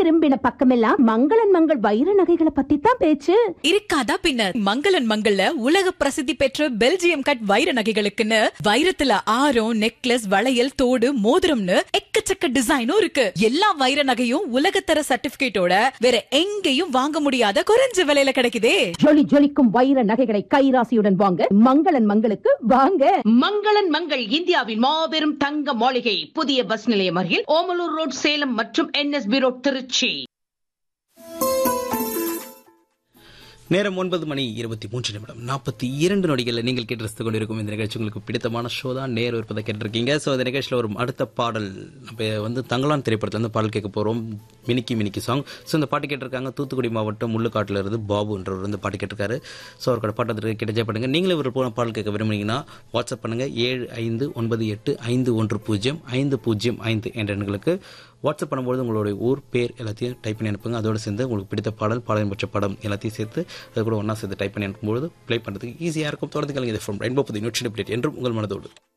திரும்பின பக்கமெல்லாம் மங்களன் மங்கள் வைர நகைகளை பத்தி தான் பேச்சு இருக்காதா பின்னர் மங்களன் மங்கள்ல உலக பிரசித்தி பெற்ற பெல்ஜியம் கட் வைர நகைகளுக்குன்னு வைரத்துல ஆரம் நெக்லஸ் வளையல் தோடு மோதிரம்னு எக்கச்சக்க டிசைனும் இருக்கு எல்லா வைர நகையும் உலகத்தர சர்டிபிகேட்டோட வேற எங்கேயும் வாங்க முடியாத குறைஞ்ச விலையில கிடைக்குதே ஜொலி ஜொலிக்கும் வைர நகைகளை கைராசியுடன் வாங்க மங்களன் மங்களுக்கு வாங்க மங்களன் மங்கள் இந்தியாவின் மாபெரும் தங்க மாளிகை புதிய பஸ் நிலையம் அருகில் ஓமலூர் ரோட் சேலம் மற்றும் என்எஸ்பி ரோட் திருச்சி நேரம் ஒன்பது மணி இருபத்தி மூன்று நிமிடம் நாற்பத்தி இரண்டு நொடிகளில் நீங்கள் கேட்டு ரசித்துக் கொண்டிருக்கும் இந்த நிகழ்ச்சி உங்களுக்கு பிடித்தமான ஷோ தான் நேர் இருப்பதை கேட்டிருக்கீங்க ஸோ இந்த நிகழ்ச்சியில் ஒரு அடுத்த பாடல் நம்ம வந்து தங்கலான் திரைப்படத்துல இருந்து பாடல் கேட்க போகிறோம் மினிக்கி மினிக்கி சாங் ஸோ இந்த பாட்டு கேட்டிருக்காங்க தூத்துக்குடி மாவட்டம் முள்ளுக்காட்டில் இருந்து பாபு என்றவர் வந்து பாட்டு கேட்டிருக்காரு ஸோ அவரோட பாட்டத்திற்கு கிட்டச்சே பண்ணுங்க நீங்களே ஒரு போன பாடல் கேட்க விரும்புனீங்கன்னா வாட்ஸ்அப் பண்ணுங்க ஏழு ஐந்து ஒன்பது எட்டு ஐந்து ஒன்று பூஜ்ஜியம் ஐந்து பூஜ்ஜியம் ஐந்து என்ற எண்களுக்கு வாட்ஸ்அப் பண்ணும்போது உங்களுடைய ஊர் பேர் எல்லாத்தையும் டைப் பண்ணி அனுப்புங்க அதோடு சேர்ந்து உங்களுக்கு பிடித்த பாடல் பாடலின் பட்ச படம் எல்லாத்தையும் சேர்த்து அது கூட ஒன்றா சேர்த்து டைப் பண்ணி அனுப்பும்போது ப்ளே பண்ணுறதுக்கு ஈஸியாக இருக்கும் தொடர்ந்து கலங்க இது ஃப்ரம் ரெயின்போ புது நூற்றி என்றும் உங்கள் மனதோடு